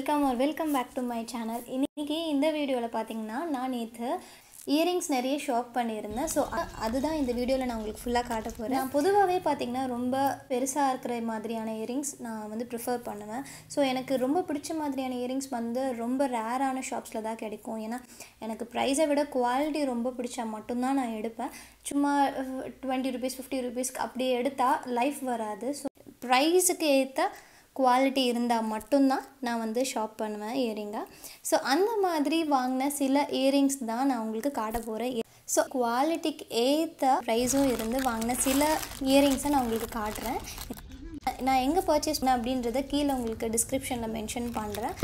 welcome ஒரு welcome back to my channel இன்றைக்கி இந்த வீடியோவில் பார்த்தீங்கன்னா நான் நேற்று இயரிங்ஸ் நிறைய ஷாப் பண்ணியிருந்தேன் ஸோ அதுதான் இந்த வீடியோவில் நான் உங்களுக்கு ஃபுல்லாக காட்ட போகிறேன் நான் பொதுவாகவே பார்த்தீங்கன்னா ரொம்ப பெருசாக இருக்கிற மாதிரியான இயரிங்ஸ் நான் வந்து ப்ரிஃபர் பண்ணுவேன் ஸோ எனக்கு ரொம்ப பிடிச்ச மாதிரியான இயரிங்ஸ் வந்து ரொம்ப ரேரான ஷாப்ஸில் தான் கிடைக்கும் ஏன்னா எனக்கு ப்ரைஸை விட குவாலிட்டி ரொம்ப பிடிச்சா மட்டும்தான் நான் எடுப்பேன் சும்மா டுவெண்ட்டி ருபீஸ் ஃபிஃப்டி ருபீஸ்க்கு அப்படி எடுத்தால் லைஃப் வராது ஸோ ப்ரைஸுக்கு ஏற்ற குவாலிட்டி இருந்தால் மட்டும்தான் நான் வந்து ஷாப் பண்ணுவேன் இயரிங்கை ஸோ அந்த மாதிரி வாங்கின சில இயரிங்ஸ் தான் நான் உங்களுக்கு காட்ட போகிறேன் ஸோ குவாலிட்டிக்கு ஏற்ற ப்ரைஸும் இருந்து வாங்கின சில இயரிங்ஸை நான் உங்களுக்கு காட்டுறேன் நான் எங்கே பர்ச்சேஸ் பண்ணேன் அப்படின்றத கீழே உங்களுக்கு டிஸ்கிரிப்ஷனில் மென்ஷன் பண்ணுறேன்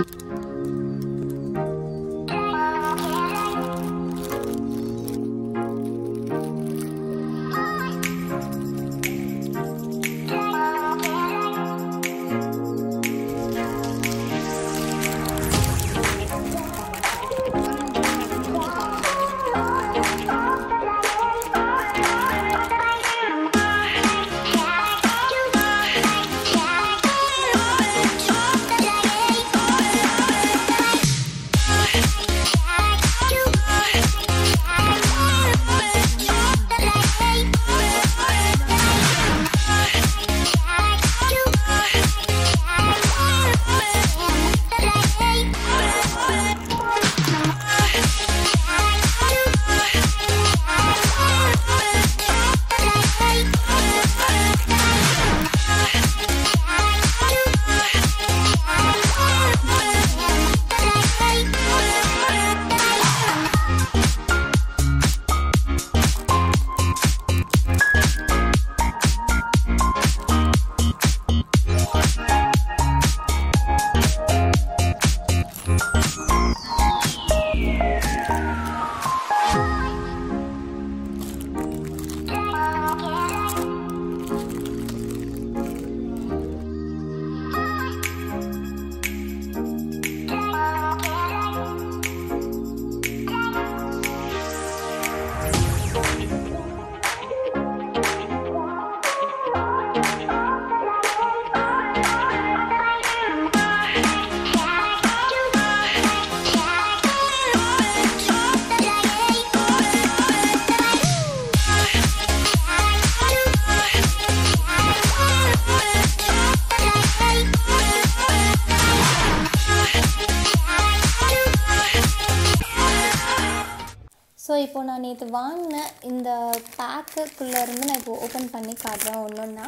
ஸோ இப்போ நான் நேற்று வாங்கின இந்த பேக்குக்குள்ளே இருந்து நான் இப்போ ஓப்பன் பண்ணி காட்டுறேன் ஒன்று ஒன்றா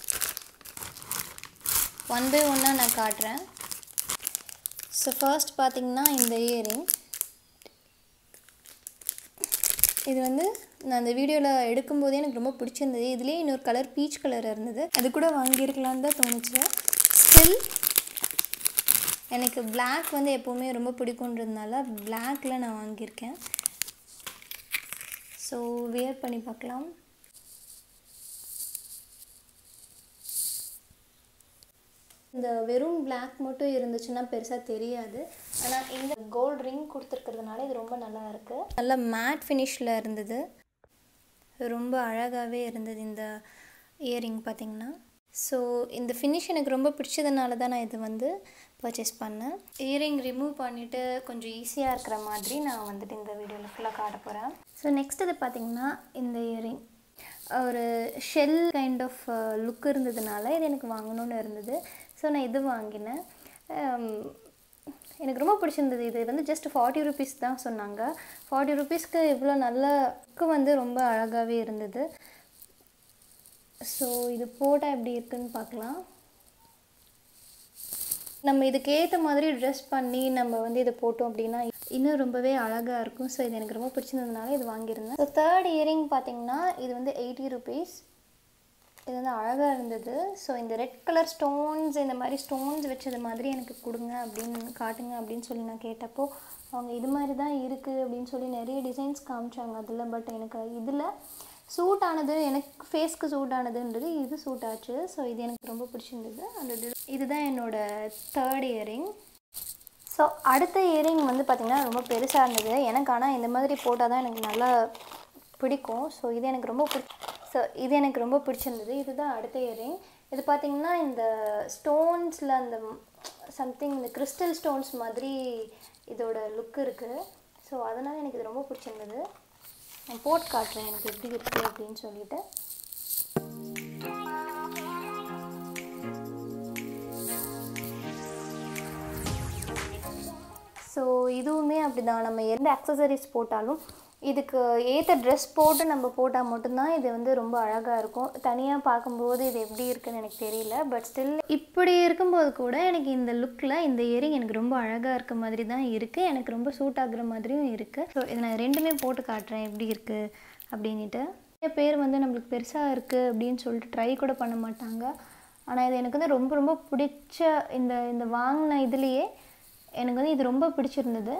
ஒன் பை ஒன்னாக நான் காட்டுறேன் ஸோ ஃபர்ஸ்ட் பார்த்திங்கன்னா இந்த இயரிங் இது வந்து நான் அந்த வீடியோவில் எடுக்கும்போதே எனக்கு ரொம்ப பிடிச்சிருந்தது இதுலேயே இன்னொரு கலர் பீச் கலர் இருந்தது அது கூட வாங்கியிருக்கலான்னு தான் தோணுச்சு ஸ்டில் எனக்கு பிளாக் வந்து எப்போவுமே ரொம்ப பிடிக்குன்றதுனால பிளாக்கில் நான் வாங்கியிருக்கேன் ஸோ வியர் பண்ணி பார்க்கலாம் இந்த வெறும் பிளாக் மட்டும் இருந்துச்சுன்னா பெருசாக தெரியாது ஆனால் இந்த கோல்ட் ரிங் கொடுத்துருக்கிறதுனால இது ரொம்ப நல்லா இருக்குது நல்ல மேட் ஃபினிஷில் இருந்தது ரொம்ப அழகாகவே இருந்தது இந்த இயரிங் பார்த்திங்கன்னா ஸோ இந்த ஃபினிஷ் எனக்கு ரொம்ப பிடிச்சதுனால தான் நான் இது வந்து பர்ச்சேஸ் பண்ணேன் இயரிங் ரிமூவ் பண்ணிவிட்டு கொஞ்சம் ஈஸியாக இருக்கிற மாதிரி நான் வந்துட்டு இந்த வீடியோவில் ஃபுல்லாக காட்ட போகிறேன் ஸோ நெக்ஸ்ட் இது பார்த்திங்கன்னா இந்த இயரிங் ஒரு ஷெல் கைண்ட் ஆஃப் லுக் இருந்ததுனால இது எனக்கு வாங்கணும்னு இருந்தது ஸோ நான் இது வாங்கினேன் எனக்கு ரொம்ப பிடிச்சிருந்தது இது வந்து ஜஸ்ட் ஃபார்ட்டி ருபீஸ் தான் சொன்னாங்க ஃபார்ட்டி ருபீஸ்க்கு இவ்வளோ நல்ல லுக்கு வந்து ரொம்ப அழகாகவே இருந்தது ஸோ இது போட்டால் எப்படி இருக்குன்னு பார்க்கலாம் நம்ம இதுக்கு ஏற்ற மாதிரி ட்ரெஸ் பண்ணி நம்ம வந்து இதை போட்டோம் அப்படின்னா இன்னும் ரொம்பவே அழகாக இருக்கும் ஸோ இது எனக்கு ரொம்ப பிடிச்சிருந்ததுனால இது வாங்கியிருந்தேன் ஸோ தேர்ட் இயரிங் பார்த்திங்கன்னா இது வந்து எயிட்டி ருபீஸ் இது வந்து அழகாக இருந்தது ஸோ இந்த ரெட் கலர் ஸ்டோன்ஸ் இந்த மாதிரி ஸ்டோன்ஸ் வச்சது மாதிரி எனக்கு கொடுங்க அப்படின்னு காட்டுங்க அப்படின்னு சொல்லி நான் கேட்டப்போ அவங்க இது மாதிரி தான் இருக்குது அப்படின்னு சொல்லி நிறைய டிசைன்ஸ் காமிச்சாங்க அதில் பட் எனக்கு இதில் சூட் ஆனது எனக்கு ஃபேஸ்க்கு சூட் ஆனதுன்றது இது சூட் ஆச்சு ஸோ இது எனக்கு ரொம்ப பிடிச்சிருந்தது அந்த இதுதான் என்னோடய தேர்ட் இயரிங் ஸோ அடுத்த இயரிங் வந்து பார்த்திங்கன்னா ரொம்ப பெருசாக இருந்தது எனக்கு ஆனால் இந்த மாதிரி போட்டால் தான் எனக்கு நல்லா பிடிக்கும் ஸோ இது எனக்கு ரொம்ப பிடி ஸோ இது எனக்கு ரொம்ப பிடிச்சிருந்தது இதுதான் அடுத்த இயரிங் இது பார்த்திங்கன்னா இந்த ஸ்டோன்ஸில் அந்த சம்திங் இந்த கிறிஸ்டல் ஸ்டோன்ஸ் மாதிரி இதோட லுக் இருக்குது ஸோ அதனால் எனக்கு இது ரொம்ப பிடிச்சிருந்தது நான் போட்டு காட்டுறேன் எனக்கு எப்படி இருக்குது அப்படின்னு சொல்லிட்டு ஸோ இதுவுமே அப்படி தான் நம்ம எந்த அக்சசரிஸ் போட்டாலும் இதுக்கு ஏற்ற ட்ரெஸ் போட்டு நம்ம போட்டால் மட்டும்தான் இது வந்து ரொம்ப அழகாக இருக்கும் தனியாக பார்க்கும்போது இது எப்படி இருக்குன்னு எனக்கு தெரியல பட் ஸ்டில் இப்படி இருக்கும்போது கூட எனக்கு இந்த லுக்கில் இந்த இயரிங் எனக்கு ரொம்ப அழகாக இருக்க மாதிரி தான் இருக்குது எனக்கு ரொம்ப சூட் ஆகுற மாதிரியும் இருக்குது ஸோ இதை நான் ரெண்டுமே போட்டு காட்டுறேன் எப்படி இருக்குது அப்படின்ட்டு நிறைய பேர் வந்து நம்மளுக்கு பெருசாக இருக்குது அப்படின்னு சொல்லிட்டு ட்ரை கூட பண்ண மாட்டாங்க ஆனால் இது எனக்கு வந்து ரொம்ப ரொம்ப பிடிச்ச இந்த இந்த வாங்கின இதுலேயே எனக்கு வந்து இது ரொம்ப பிடிச்சிருந்தது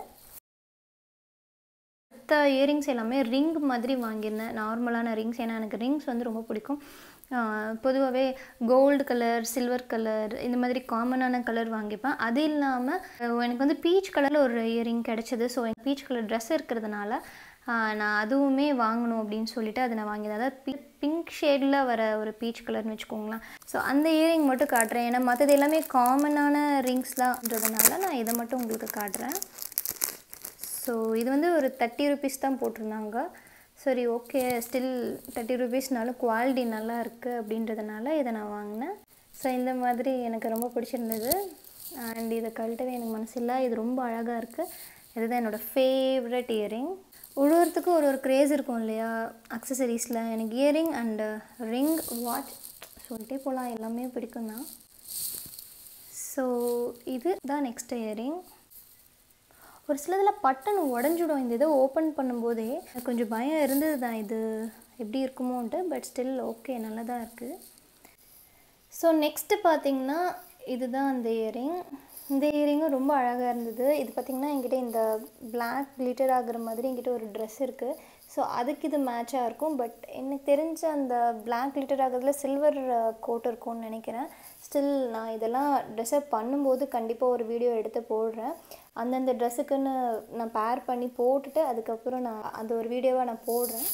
மற்ற இயரிங்ஸ் எல்லாமே ரிங் மாதிரி வாங்கியிருந்தேன் நார்மலான ரிங்ஸ் ஏன்னா எனக்கு ரிங்ஸ் வந்து ரொம்ப பிடிக்கும் பொதுவாகவே கோல்டு கலர் சில்வர் கலர் இந்த மாதிரி காமனான கலர் வாங்கிப்பேன் அது இல்லாமல் எனக்கு வந்து பீச் கலரில் ஒரு இயரிங் கிடச்சிது ஸோ எனக்கு பீச் கலர் ட்ரெஸ் இருக்கிறதுனால நான் அதுவுமே வாங்கணும் அப்படின்னு சொல்லிட்டு அதை நான் வாங்கினேன் அதாவது பி பிங்க் ஷேடில் வர ஒரு பீச் கலர்னு வச்சுக்கோங்களேன் ஸோ அந்த இயரிங் மட்டும் காட்டுறேன் ஏன்னா மற்றது எல்லாமே காமனான ரிங்ஸ் தான்ன்றதுனால நான் இதை மட்டும் உங்களுக்கு காட்டுறேன் ஸோ இது வந்து ஒரு தேர்ட்டி ருபீஸ் தான் போட்டிருந்தாங்க சரி ஓகே ஸ்டில் தேர்ட்டி ருபீஸ்னாலும் குவாலிட்டி நல்லா இருக்குது அப்படின்றதுனால இதை நான் வாங்கினேன் ஸோ இந்த மாதிரி எனக்கு ரொம்ப பிடிச்சிருந்தது அண்ட் இதை கழட்டவே எனக்கு மனசு இல்லை இது ரொம்ப அழகாக இருக்குது இதுதான் என்னோடய ஃபேவரட் இயரிங் ஒவ்வொருத்துக்கு ஒரு ஒரு க்ரேஸ் இருக்கும் இல்லையா அக்சசரிஸில் எனக்கு இயரிங் அண்டு ரிங் வாட்ச் சொல்லிட்டே போகலாம் எல்லாமே பிடிக்கும் தான் ஸோ இது தான் நெக்ஸ்ட் இயரிங் ஒரு சிலதில் பட்டன் உடஞ்சிடும் இந்த இதை ஓப்பன் பண்ணும்போதே எனக்கு கொஞ்சம் பயம் இருந்தது தான் இது எப்படி இருக்குமோன்ட்டு பட் ஸ்டில் ஓகே நல்லா தான் இருக்குது ஸோ நெக்ஸ்ட்டு பார்த்திங்கன்னா இதுதான் அந்த இயரிங் இந்த இயரிங்கும் ரொம்ப அழகாக இருந்தது இது பார்த்திங்கன்னா என்கிட்ட இந்த பிளாக் கிளிட்டர் ஆகுற மாதிரி என்கிட்ட ஒரு ட்ரெஸ் இருக்குது ஸோ அதுக்கு இது மேட்சாக இருக்கும் பட் எனக்கு தெரிஞ்ச அந்த பிளாக் கிளிட்டர் ஆகிறதுல சில்வர் கோட் இருக்கும்னு நினைக்கிறேன் ஸ்டில் நான் இதெல்லாம் ட்ரெஸ்ஸப் பண்ணும்போது கண்டிப்பாக ஒரு வீடியோ எடுத்து போடுறேன் அந்தந்த ட்ரெஸ்ஸுக்குன்னு நான் பேர் பண்ணி போட்டுட்டு அதுக்கப்புறம் நான் அந்த ஒரு வீடியோவாக நான் போடுறேன்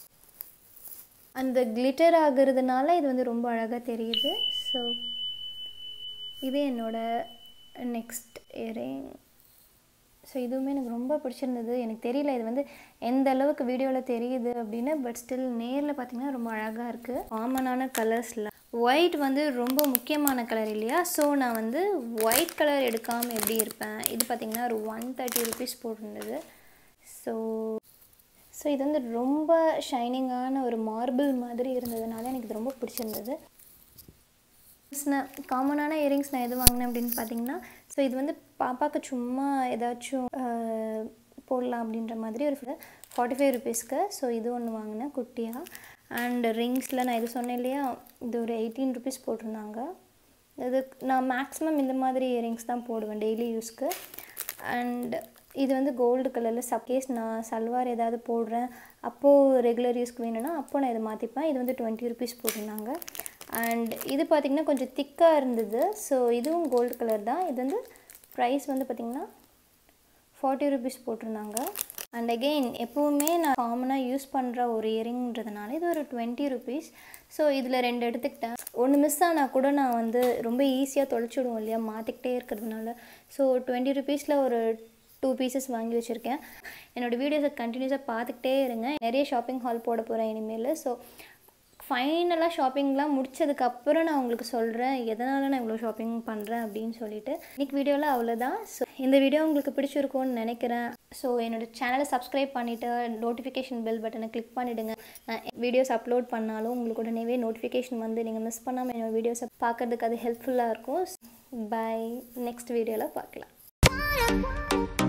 அந்த கிளிட்டர் ஆகுறதுனால இது வந்து ரொம்ப அழகாக தெரியுது ஸோ இது என்னோடய நெக்ஸ்ட் இயரிங் ஸோ இதுவுமே எனக்கு ரொம்ப பிடிச்சிருந்தது எனக்கு தெரியல இது வந்து எந்த அளவுக்கு வீடியோவில் தெரியுது அப்படின்னு பட் ஸ்டில் நேரில் பார்த்தீங்கன்னா ரொம்ப அழகாக இருக்குது காமனான கலர்ஸில் ஒயிட் வந்து ரொம்ப முக்கியமான கலர் இல்லையா ஸோ நான் வந்து ஒயிட் கலர் எடுக்காமல் எப்படி இருப்பேன் இது பார்த்திங்கன்னா ஒரு ஒன் தேர்ட்டி ருபீஸ் போட்டிருந்தது ஸோ ஸோ இது வந்து ரொம்ப ஷைனிங்கான ஒரு மார்பிள் மாதிரி இருந்ததுனால எனக்கு இது ரொம்ப பிடிச்சிருந்தது நான் காமனான இயரிங்ஸ் நான் எது வாங்கினேன் அப்படின்னு பார்த்தீங்கன்னா ஸோ இது வந்து பாப்பாவுக்கு சும்மா ஏதாச்சும் போடலாம் அப்படின்ற மாதிரி ஒரு ஃபார்ட்டி ஃபைவ் ருபீஸ்க்கு ஸோ இது ஒன்று வாங்கினேன் குட்டியாக அண்ட் ரிங்ஸில் நான் இது சொன்னேன் இல்லையா இது ஒரு எயிட்டீன் ருபீஸ் போட்டிருந்தாங்க இது நான் மேக்ஸிமம் இந்த மாதிரி இயரிங்ஸ் தான் போடுவேன் டெய்லி யூஸ்க்கு அண்ட் இது வந்து கோல்டு கலரில் சப்கேஸ் நான் சல்வார் ஏதாவது போடுறேன் அப்போது ரெகுலர் யூஸ்க்கு வேணும்னா அப்போ நான் இதை மாற்றிப்பேன் இது வந்து டுவெண்ட்டி ருபீஸ் போட்டிருந்தாங்க அண்ட் இது பார்த்திங்கன்னா கொஞ்சம் திக்காக இருந்தது ஸோ இதுவும் கோல்டு கலர் தான் இது வந்து ப்ரைஸ் வந்து பார்த்திங்கன்னா ஃபார்ட்டி ருபீஸ் போட்டிருந்தாங்க அண்ட் அகெயின் எப்போவுமே நான் காமனாக யூஸ் பண்ணுற ஒரு இயரிங்ன்றதுனால இது ஒரு டுவெண்ட்டி ருபீஸ் ஸோ இதில் ரெண்டு எடுத்துக்கிட்டேன் ஒன்று மிஸ் ஆனால் கூட நான் வந்து ரொம்ப ஈஸியாக தொலைச்சிடுவோம் இல்லையா மாற்றிக்கிட்டே இருக்கிறதுனால ஸோ டுவெண்ட்டி ருபீஸில் ஒரு டூ பீசஸ் வாங்கி வச்சுருக்கேன் என்னோடய வீடியோஸை கண்டினியூஸாக பார்த்துக்கிட்டே இருங்க நிறைய ஷாப்பிங் ஹால் போட போகிறேன் இனிமேல் ஸோ ஃபைனலாக ஷாப்பிங்லாம் முடிச்சதுக்கப்புறம் நான் உங்களுக்கு சொல்கிறேன் எதனால் நான் இவ்வளோ ஷாப்பிங் பண்ணுறேன் அப்படின்னு சொல்லிட்டு இன்றைக்கி வீடியோவில் அவ்வளோதான் ஸோ இந்த வீடியோ உங்களுக்கு பிடிச்சிருக்கும்னு நினைக்கிறேன் ஸோ என்னோடய சேனலை சப்ஸ்கிரைப் பண்ணிவிட்டு நோட்டிஃபிகேஷன் பெல் பட்டனை கிளிக் பண்ணிவிடுங்க நான் வீடியோஸ் அப்லோட் பண்ணாலும் உங்களுக்கு உடனேவே நோட்டிஃபிகேஷன் வந்து நீங்கள் மிஸ் பண்ணாமல் என்னோடய வீடியோஸை பார்க்குறதுக்கு அது ஹெல்ப்ஃபுல்லாக இருக்கும் பை நெக்ஸ்ட் வீடியோவில் பார்க்கலாம்